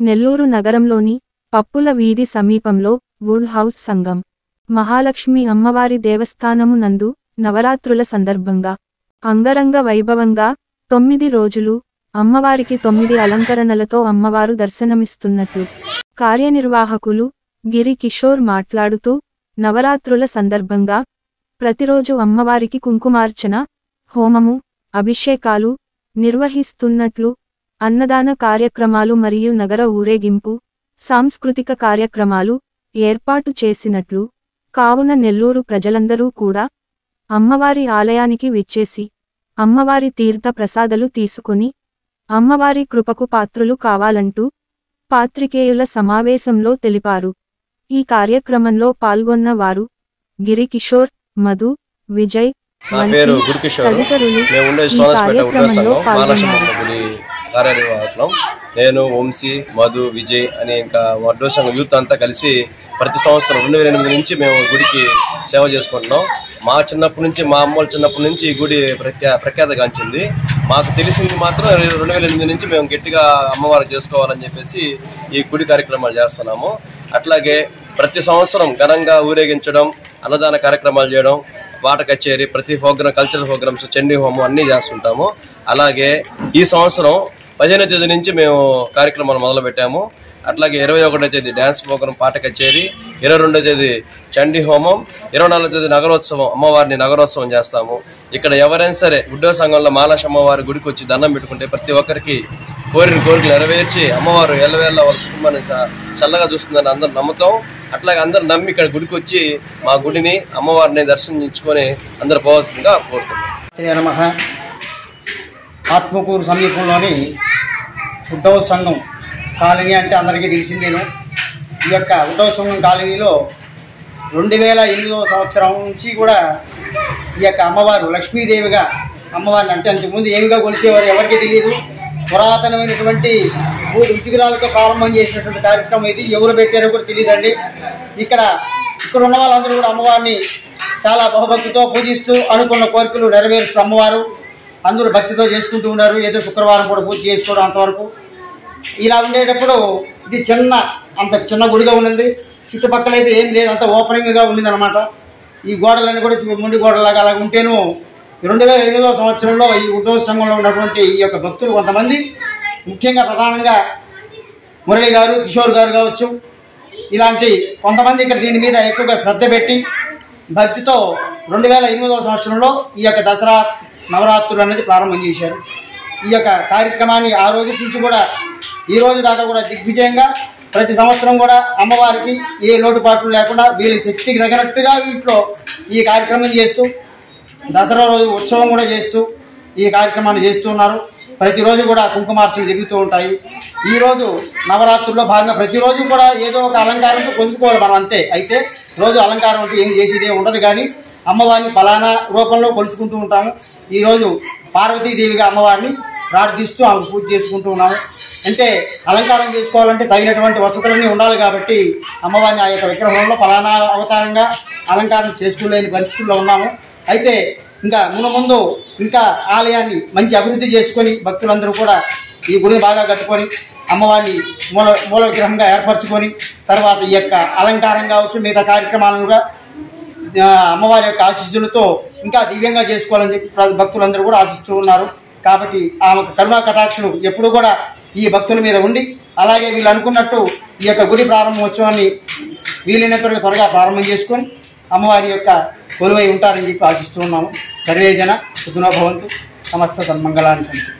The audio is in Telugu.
నెల్లూరు నగరంలోని పప్పుల వీధి సమీపంలో వుడ్ హౌస్ సంఘం మహాలక్ష్మి అమ్మవారి దేవస్థానము నందు నవరాత్రుల సందర్భంగా అంగరంగ వైభవంగా తొమ్మిది రోజులు అమ్మవారికి తొమ్మిది అలంకరణలతో అమ్మవారు దర్శనమిస్తున్నట్లు కార్యనిర్వాహకులు గిరి కిషోర్ మాట్లాడుతూ నవరాత్రుల సందర్భంగా ప్రతిరోజు అమ్మవారికి కుంకుమార్చన హోమము అభిషేకాలు నిర్వహిస్తున్నట్లు అన్నదాన కార్యక్రమాలు మరియు నగర ఊరేగింపు సాంస్కృతిక కార్యక్రమాలు ఏర్పాటు చేసినట్లు కావున నెల్లూరు ప్రజలందరూ కూడా అమ్మవారి ఆలయానికి విచ్చేసి అమ్మవారి తీర్థ ప్రసాదలు తీసుకుని అమ్మవారి కృపకు పాత్రులు కావాలంటూ పాత్రికేయుల సమావేశంలో తెలిపారు ఈ కార్యక్రమంలో పాల్గొన్న వారు గిరి కిషోర్ మధు విజయ్ నా పేరు వంశీ గురుకిషోర్ తదితరులు మేము ఉండే ఈ సోనస్పేట ఉద్యోగ కార్యక్రమంలో సంఘం మహాలక్ష్మి పాల్గొన్నారు గుడి కార్యనిర్వాహకులం నేను వంశీ మధు విజయ్ అని ఇంకా వడ్డో సంఘం యూత్ అంతా కలిసి ప్రతి సంవత్సరం రెండు వేల ఎనిమిది నుంచి మేము గుడికి సేవ చేసుకుంటున్నాం మా చిన్నప్పటి నుంచి మా అమ్మోళ్ళ చిన్నప్పటి నుంచి ఈ గుడి ప్రఖ్యా ప్రఖ్యాతగాంచింది మాకు తెలిసింది మాత్రం రెండు వేల ఎనిమిది నుంచి మేము గట్టిగా అమ్మవారు చేసుకోవాలని చెప్పేసి ఈ గుడి కార్యక్రమాలు చేస్తున్నాము అట్లాగే ప్రతి సంవత్సరం ఘనంగా ఊరేగించడం అన్నదాన కార్యక్రమాలు చేయడం పాట కచేరీ ప్రతి ప్రోగ్రామ్ కల్చరల్ ప్రోగ్రామ్స్ చండీ హోమం అన్నీ చేస్తుంటాము అలాగే ఈ సంవత్సరం పదిహేనో తేదీ నుంచి మేము కార్యక్రమాలు మొదలు పెట్టాము అట్లాగే ఇరవై ఒకటో తేదీ డ్యాన్స్ ప్రోగ్రాం పాట కచేరీ ఇరవై రెండో తేదీ చండీ హోమం ఇరవై నాలుగో తేదీ నగరోత్సవం అమ్మవారిని నగరోత్సవం చేస్తాము ఇక్కడ ఎవరైనా సరే ఉద్యోగ సంఘంలో మాలాష అమ్మవారి గుడికి వచ్చి దండం పెట్టుకుంటే ప్రతి ఒక్కరికి కోరిన కోరికలు నెరవేర్చి అమ్మవారు ఎల్లవేళ్ళ వాళ్ళ కుటుంబాన్ని చ- చల్లగా చూస్తుందని అందరు నమ్ముతాం అట్లాగే అందరు నమ్మి ఇక్కడ గుడికి వచ్చి మా గుడిని అమ్మవారిని దర్శించుకొని అందరు పోవాల్సిందిగా కోరుతున్నాం శ్రీ నమ ఆత్మకూరు సమీపంలోని ఉద్ధవ సంఘం కాలనీ అంటే అందరికీ తెలిసిందేను ఈ యొక్క ఉద్ధవ సంఘం కాలనీలో రెండు వేల ఎనిమిదవ సంవత్సరం నుంచి కూడా ఈ యొక్క అమ్మవారు లక్ష్మీదేవిగా అమ్మవారిని అంటే అంతకుముందు ఏమిగా కొలిసేవారు ఎవరికీ తెలియదు పురాతనమైనటువంటి మూడు ఇటుకరాలతో ప్రారంభం చేసినటువంటి కార్యక్రమం ఇది ఎవరు పెట్టారో కూడా తెలియదండి ఇక్కడ ఇక్కడ ఉన్న వాళ్ళందరూ కూడా అమ్మవారిని చాలా బహుభక్తితో పూజిస్తూ అనుకున్న కోరికలు నెరవేరుస్తూ అమ్మవారు అందరూ భక్తితో చేసుకుంటూ ఉన్నారు ఏదో శుక్రవారం కూడా పూజ చేసుకోవడం అంతవరకు ఇలా ఉండేటప్పుడు ఇది చిన్న అంత చిన్న గుడిగా ఉన్నది చుట్టుపక్కల అయితే ఏం లేదు అంత ఓపెనింగ్గా ఉండింది అనమాట ఈ గోడలన్నీ కూడా చూ- ముండి గోడలాగా అలా ఉంటేను రెండు వేల ఎనిమిదవ సంవత్సరంలో ఈ ఉద్యోగ సంఘంలో ఉన్నటువంటి ఈ యొక్క భక్తులు కొంతమంది ముఖ్యంగా ప్రధానంగా మురళి గారు కిషోర్ గారు కావచ్చు ఇలాంటి కొంతమంది ఇక్కడ దీని మీద ఎక్కువగా శ్రద్ధ పెట్టి భక్తితో రెండు వేల ఎనిమిదవ సంవత్సరంలో ఈ యొక్క దసరా నవరాత్రులు అనేది ప్రారంభం చేశారు ఈ యొక్క కార్యక్రమాన్ని ఆ రోజు నుంచి కూడా ఈ రోజు దాకా కూడా దిగ్విజయంగా ప్రతి సంవత్సరం కూడా అమ్మవారికి ఏ లోటుపాట్లు లేకుండా వీళ్ళ శక్తికి తగినట్టుగా వీటిలో ఈ కార్యక్రమం చేస్తూ దసరా రోజు ఉత్సవం కూడా చేస్తూ ఈ కార్యక్రమాన్ని చేస్తున్నారు ప్రతిరోజు కూడా కుంకుమార్చనలు జరుగుతూ ఉంటాయి ఈ రోజు నవరాత్రుల్లో భాగంగా ప్రతిరోజు కూడా ఏదో ఒక అలంకారంతో పొందుకోవాలి మనం అంతే అయితే రోజు అలంకారం అంటూ ఏం చేసేదే ఉండదు కానీ అమ్మవారిని ఫలానా రూపంలో కొలుచుకుంటూ ఉంటాము ఈరోజు పార్వతీదేవిగా అమ్మవారిని ప్రార్థిస్తూ ఆమె పూజ చేసుకుంటూ ఉన్నాము అంటే అలంకారం చేసుకోవాలంటే తగినటువంటి వసతులన్నీ ఉండాలి కాబట్టి అమ్మవారిని ఆ యొక్క విగ్రహంలో ఫలానా అవతారంగా అలంకారం చేసుకోలేని పరిస్థితుల్లో ఉన్నాము అయితే ఇంకా మున ముందు ఇంకా ఆలయాన్ని మంచి అభివృద్ధి చేసుకొని భక్తులందరూ కూడా ఈ గుడిని బాగా కట్టుకొని అమ్మవారిని మూల మూల విగ్రహంగా ఏర్పరచుకొని తర్వాత ఈ యొక్క అలంకారం కావచ్చు మిగతా కార్యక్రమాలను కూడా ఆ, అమ్మవారి యొక్క ఆశీస్సులతో ఇంకా దివ్యంగా చేసుకోవాలని చెప్పి ప్ర- భక్తులందరూ కూడా ఆశిస్తూ ఉన్నారు కాబట్టి ఆమె కరుణా కటాక్షలు ఎప్పుడు కూడా ఈ భక్తుల మీద ఉండి అలాగే వీళ్ళు అనుకున్నట్టు ఈ యొక్క గుడి ప్రారంభోత్సవాన్ని వీలైనంత వరకు త్వరగా ప్రారంభం చేసుకొని అమ్మవారి యొక్క కొలువై ఉంటారని చెప్పి ఆశిస్తూ ఉన్నాము సర్వే జన సుఖనో భవంతు సమస్త సన్మంగళాన్ని సంతు